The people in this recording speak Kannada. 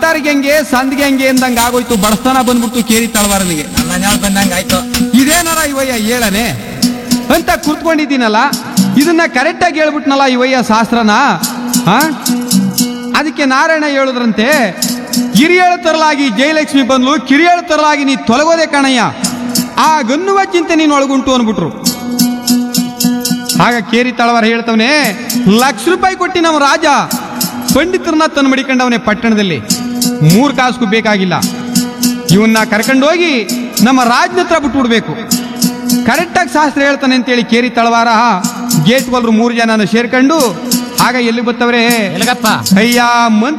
ಗಟಾರಿಗೆ ಹೆಂಗೆ ಸಂದಿಗೆ ಹೆಂಗೆ ಅಂದಂಗ ಆಗೋಯ್ತು ಬಡಸ್ತನ ಬಂದ್ಬಿಡ್ತು ಕೇರಿ ತಳವಾರನಿಗೆ ನನ್ನ ನ್ಯಾಯ ಬಂದಂಗ ಆಯ್ತು ಇದೇನಾರ ಇವಯ್ಯ ಹೇಳನೆ ಅಂತ ಕೂತ್ಕೊಂಡಿದ್ದೀನಲ್ಲ ಇದನ್ನ ಕರೆಕ್ಟಾಗಿ ಹೇಳ್ಬಿಟ್ನಲ್ಲ ಇವಯ್ಯ ಶಾಸ್ತ್ರನ ಹಾ ಅದಕ್ಕೆ ನಾರಾಯಣ ಹೇಳುದ್ರಂತೆ ಹಿರಿಯಳ ತರಲಾಗಿ ಜಯಲಕ್ಷ್ಮಿ ಬಂದ್ಲು ಕಿರಿಯಳ ತರಲಾಗಿ ನೀ ತೊಲಗೋದೆ ಕಣಯ್ಯ ಆ ಗನ್ನುವ ಚಿಂತೆ ನೀನು ಒಳಗುಂಟು ಅನ್ಬಿಟ್ರು ಆಗ ಕೇರಿ ತಳವಾರ ಹೇಳ್ತವನೆ ಲಕ್ಷ ರೂಪಾಯಿ ಕೊಟ್ಟಿ ನಮ್ಮ ರಾಜ ಪಂಡಿತರನ್ನ ತಂದು ಮಡಿಕೊಂಡವನೇ ಪಟ್ಟಣದಲ್ಲಿ ಮೂರು ಕಾಸು ಬೇಕಾಗಿಲ್ಲ ಇವನ್ನ ಕರ್ಕೊಂಡೋಗಿ ನಮ್ಮ ರಾಜ್ನ ಹತ್ರ ಬಿಟ್ಬಿಡ್ಬೇಕು ಕರೆಕ್ಟಾಗಿ ಶಾಸ್ತ್ರ ಹೇಳ್ತಾನೆ ಅಂತೇಳಿ ಕೇರಿ ತಳವಾರ ಗೇಟ್ ಒಲ್ರು ಮೂರು ಜನ ಸೇರ್ಕೊಂಡು ಆಗ ಎಲ್ಲಿ ಬರ್ತವ್ರೆ ಎಲ್ಗಪ್ಪ ಅಯ್ಯ ಮಂತ್